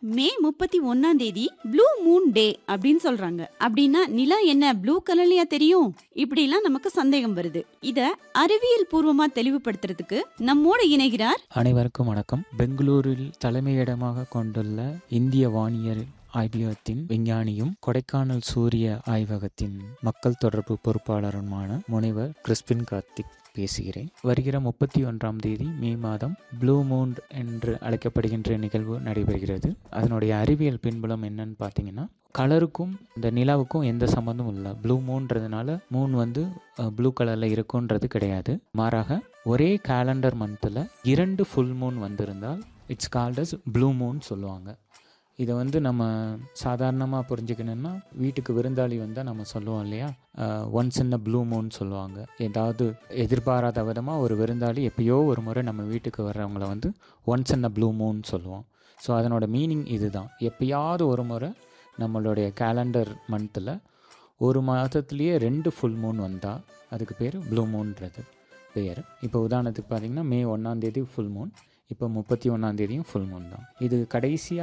மே முப்பத்தி ஒன்னாம் தேதி ப்ளூ மூன் டே அப்படின்னு சொல்றாங்க அப்படின்னா நிலா என்ன ப்ளூ கலர்லயா தெரியும் இப்படிலாம் நமக்கு சந்தேகம் வருது இத அறிவியல் பூர்வமா தெளிவுபடுத்துறதுக்கு நம்மோட இணைகிறார் அனைவருக்கும் வணக்கம் பெங்களூரில் தலைமையிடமாக கொண்டுள்ள இந்திய வானியல் ஆய்வகத்தின் விஞ்ஞானியும் கொடைக்கானல் சூரிய ஆய்வகத்தின் மக்கள் தொடர்பு பொறுப்பாளருமான முனைவர் கிறிஸ்பின் கார்த்திக் பேசுகிறேன் வருகிற முப்பத்தி ஒன்றாம் தேதி மே மாதம் ப்ளூ மூன் என்று அழைக்கப்படுகின்ற நிகழ்வு நடைபெறுகிறது அதனுடைய அறிவியல் பின்புலம் என்னன்னு பார்த்தீங்கன்னா கலருக்கும் இந்த நிலாவுக்கும் எந்த சம்மந்தமும் இல்லை ப்ளூ மூன்றதுனால மூன் வந்து ப்ளூ கலரில் இருக்குன்றது கிடையாது மாறாக ஒரே கேலண்டர் மந்தில் இரண்டு ஃபுல் மூன் வந்திருந்தால் it's called as blue moon சொல்லுவாங்க இதை வந்து நம்ம சாதாரணமாக புரிஞ்சுக்கணுன்னா வீட்டுக்கு விருந்தாளி வந்தால் நம்ம சொல்லுவோம் இல்லையா ஒன்ஸ் இன் ப்ளூ மூன் சொல்லுவாங்க ஏதாவது எதிர்பாராத விதமாக ஒரு விருந்தாளி எப்பயோ ஒரு முறை நம்ம வீட்டுக்கு வர்றவங்கள வந்து ஒன்ஸ் இன் ப்ளூ மூன் சொல்லுவோம் ஸோ அதனோட மீனிங் இதுதான் எப்பயாவது ஒரு முறை நம்மளுடைய கேலண்டர் மந்தில் ஒரு மாதத்துலேயே ரெண்டு ஃபுல் மூன் வந்தால் அதுக்கு பேர் ப்ளூ மூன்றது பெயர் இப்போ உதாரணத்துக்கு பார்த்தீங்கன்னா மே ஒன்றாந்தேதி ஃபுல் மூன் இப்போ முப்பத்தி ஒன்றாந்தேதியும் ஃபுல் மூன் தான் இது கடைசியாக